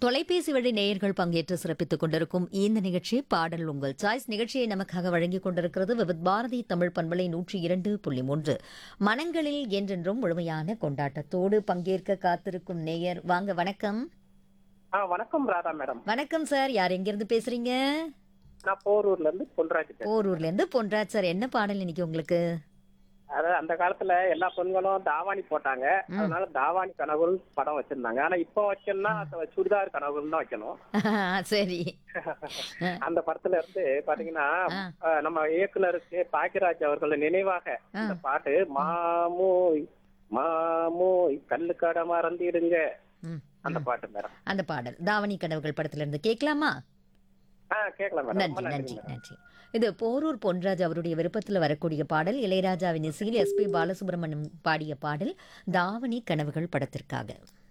தொலைபேசி வழி நேயர்கள் பங்கேற்று சிறப்பித்துக் கொண்டிருக்கும் இந்த நிகழ்ச்சி பாடல் உங்கள் சாய்ஸ் நிகழ்ச்சியை நமக்காக வழங்கிக் கொண்டிருக்கிறது விவித் பாரதி தமிழ் பண்பலை நூற்றி இரண்டு புள்ளி மூன்று மனங்களில் என்றென்றும் முழுமையான கொண்டாட்டத்தோடு பங்கேற்க காத்திருக்கும் நேயர் வாங்க வணக்கம் ஆ வணக்கம் ராதா மேடம் வணக்கம் சார் யார் எங்கிருந்து பேசுறீங்க நான் போரூர்ல இருந்து பொன்ராஜ் பேசுறேன். போரூர்ல இருந்து பொன்ராஜ் சார் என்ன பாடல் இன்னைக்கு உங்களுக்கு அதாவது அந்த காலத்துல எல்லா பெண்களும் தாவாணி போட்டாங்க அதனால தாவாணி கனவுகள் படம் வச்சிருந்தாங்க ஆனா இப்போ வைக்கணும்னா அது சுடிதார் கனவுகள் தான் வைக்கணும் சரி அந்த படத்துல இருந்து பாத்தீங்கன்னா அஹ், நம்ம இயக்குனருக்கு பாக்கியராஜ் அவர்கள் நினைவாக இந்த பாட்டு மாமோய் மாமோய் கல்லு கடை மறந்திடுங்க ம், அந்த பாட்டு மேடம் அந்த பாடல் தாவணி கனவுகள் படத்துல இருந்து கேட்கலாமா ஆ கேட்கலாம் மேடம் ரொம்ப நன்றி நன்றி நன்றி மேடம் நன்றி இது போரூர் பொன்ராஜ் அவருடைய விருப்பத்தில் வரக்கூடிய பாடல் இளையராஜாவின் இசையில் எஸ்பி பாலசுப்ரமணியம் பாடிய பாடல் தாவணி கனவுகள் படத்திற்காக